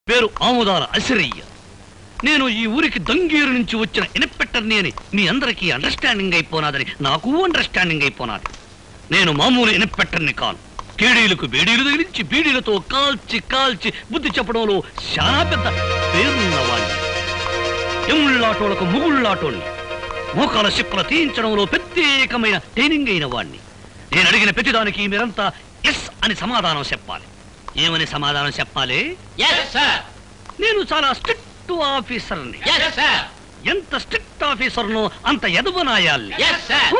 పేరు ఆముదాల అసిరయ్య నేను ఈ ఊరికి దంగేరు నుంచి వచ్చిన ఇనపెట్టర్ని అని మీ అందరికీ అండర్స్టాండింగ్ అయిపోనాదని నాకు అండర్స్టాండింగ్ అయిపోనాది నేను మామూలు ఇనపెట్టర్ని కాను కేడీలకు బేడీలు తగిలించి బీడీలతో కాల్చి కాల్చి బుద్ధి చెప్పడంలో చాలా పెద్ద పేరున్నవాణ్ణి ఎముళ్ళాటోలకు ముగుళ్ళాటోళ్ళని మోకాల చిప్పల తీయించడంలో ప్రత్యేకమైన ట్రైనింగ్ అయిన వాణ్ణి నేను అడిగిన ప్రతిదానికి మీరంతా ఎస్ అని సమాధానం చెప్పాలి ఏమని సమాధానం చెప్పాలి ఎస్ సార్ నేను చాలా స్ట్రిక్ట్ ఆఫీసర్ని ఎస్ సార్ ఎంత స్ట్రిక్ట్ ఆఫీసర్నో అంత ఎదవనాయాలి ఎస్ సార్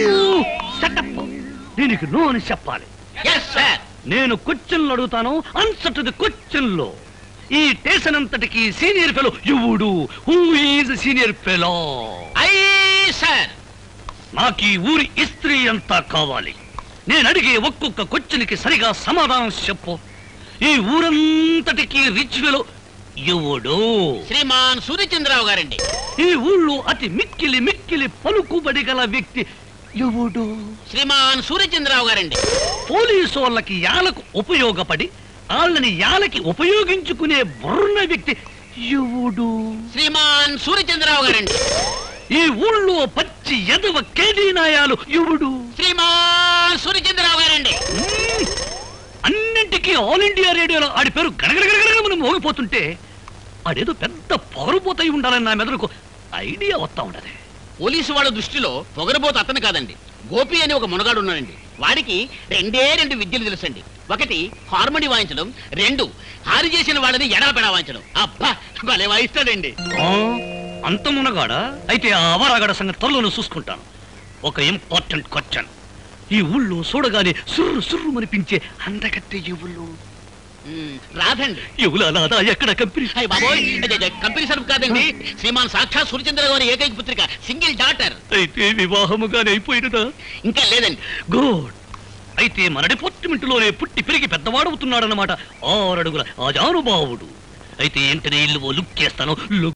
సెటప్ దీనికి నో అని చెప్పాలి ఎస్ సార్ నేను క్వశ్చన్లు అడుగుతాను ఆన్సర్ టు ది క్వశ్చన్లో ఈ స్టేషన్ అంతటికి సీనియర్ ఫెలో యువుడు who is senior fellow I sir నాకు ఈ ఊరి ఇస్త్రీ అంతా కావాలి నేను అడిగే ఒక్కొక్క క్వశ్చన్కి సరిగా సమాధానం చెప్పు ఈ ఊరంతటికి రిచ్ ఫెలో యువుడు శ్రీమాన్ సూర్యచంద్రరావు గారండి ఈ ఊళ్ళో అతి మిక్కిలి మిక్కిలి పలుకుబడి గల వ్యక్తి యువుడు శ్రీమాన్ సూర్యచంద్రరావు గారండి పోలీసు వాళ్ళకి యాలకు ఉపయోగపడి వాళ్ళని యాలకి ఉపయోగించుకునే బుర్ర వ్యక్తి యువుడు శ్రీమాన్ సూర్యచంద్రరావు గారండి ఈ ఊళ్ళో పచ్చి ఎదవ కేడీనాయాలు యువుడు శ్రీమాన్ సూర్యచంద్రరావు గారండి మ్మ్. అన్నింటికీ ఆల్ ఇండియా రేడియోలో ఆడి పేరు గడగడగడగడ మనం మోగిపోతుంటే ఆడేదో పెద్ద పొగరుపోతాయి ఉండాలని నా మెదడుకు ఐడియా వస్తా ఉండదు పోలీసు వాళ్ళ దృష్టిలో పొగరబోతు అతను కాదండి గోపి అని ఒక మునగాడు ఉన్నాడండి వాడికి రెండే రెండు విద్యలు తెలుసండి ఒకటి హార్మోని వాయించడం రెండు హారి చేసిన వాళ్ళని ఎడపెడా వాయించడం అబ్బా భలే వాయిస్తాడండి ఆ, అంత మునగాడా అయితే ఆ అవరాగడ సంగతి త్వరలోనే చూసుకుంటాను ఒక ఇంపార్టెంట్ క్వశ్చన్ ఈ ఊళ్ళో చూడగానే సుర్రు సుర్రు మనిపించే అందగత్తె ఎవరు ఉమ్, రాదండి ఎవరు అలాదా ఎక్కడ కంపెనీ అయ్య బాబోయ్ అదే, అదే, కంపెనీ సరుకు కాదండి శ్రీమాన్ సాక్షాత్ సూర్యచంద్ర గారి ఏకైక పుత్రిక సింగిల్ డాటర్ అయితే వివాహముగానే అయిపోయినదా ఇంకా లేదండి గుడ్ అయితే మన డిపార్ట్మెంట్ లోనే పుట్టి పెరిగి పెద్దవాడవుతున్నాడనమాట ఆరడుగుల ఆజానుభావుడు అయితే ఏంటనే ఇల్లు లుక్ చేస్తాను లుక్